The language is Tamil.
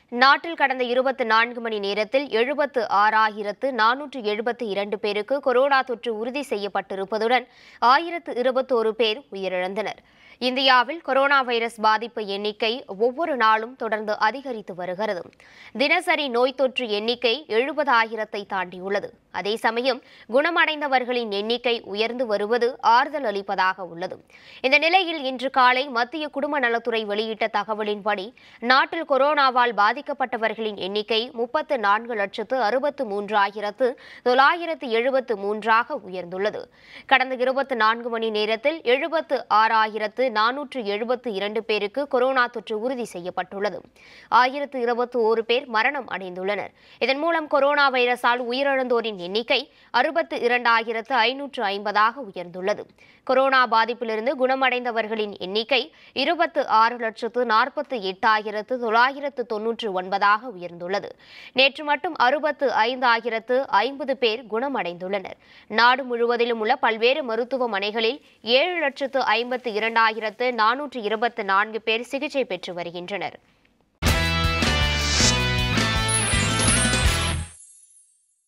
நாட்டில் கடந்த இருபத்தி நான்கு மணி நேரத்தில் எழுபத்து ஆறாயிரத்து நானூற்று எழுபத்து இரண்டு பேருக்கு கொரோனா தொற்று உறுதி செய்யப்பட்டிருப்பதுடன் ஆயிரத்து இருபத்தோரு பேர் உயிரிழந்தனர் இந்தியாவில் கொரோனா வைரஸ் பாதிப்பு எண்ணிக்கை ஒவ்வொரு நாளும் தொடர்ந்து அதிகரித்து வருகிறது தினசரி நோய் தொற்று எண்ணிக்கை எழுபதாயிரத்தை தாண்டியுள்ளது அதே சமயம் குணமடைந்தவர்களின் எண்ணிக்கை உயர்ந்து வருவது ஆறுதல் அளிப்பதாக உள்ளது இந்த நிலையில் இன்று காலை மத்திய குடும்ப நலத்துறை வெளியிட்ட தகவலின்படி நாட்டில் கொரோனாவால் பாதிக்கப்பட்டவர்களின் எண்ணிக்கை முப்பத்து நான்கு லட்சத்து அறுபத்து மூன்றாயிரத்து தொள்ளாயிரத்து எழுபத்து மூன்றாக உயர்ந்துள்ளது கடந்த இருபத்தி நான்கு மணி நேரத்தில் எழுபத்து ஆறாயிரத்து நானூற்று எழுபத்து இரண்டு பேருக்கு கொரோனா தொற்று உறுதி செய்யப்பட்டுள்ளது ஆயிரத்து இருபத்தி ஓரு பேர் மரணம் அடைந்துள்ளனர் இதன் மூலம் கொரோனா வைரஸால் உயிரிழந்தோரின் எண்ணிக்கை அறுபத்து இரண்டாயிரத்து ஐநூற்று ஐம்பதாக உயர்ந்துள்ளது கொரோனா பாதிப்பிலிருந்து குணமடைந்தவர்களின் எண்ணிக்கை இருபத்து ஆறு லட்சத்து நாற்பத்து எட்டாயிரத்து தொள்ளாயிரத்து தொன்னூற்று ஒன்பதாக உயர்ந்துள்ளது நேற்று மட்டும் அறுபத்து ஐந்தாயிரத்து ஐம்பது பேர் குணமடைந்துள்ளனர் நாடு முழுவதிலும் உள்ள பல்வேறு மருத்துவமனைகளில் ஏழு லட்சத்து ஐம்பத்து இரண்டாயிரத்து நானூற்று இருபத்து நான்கு பேர் சிகிச்சை பெற்று வருகின்றனர்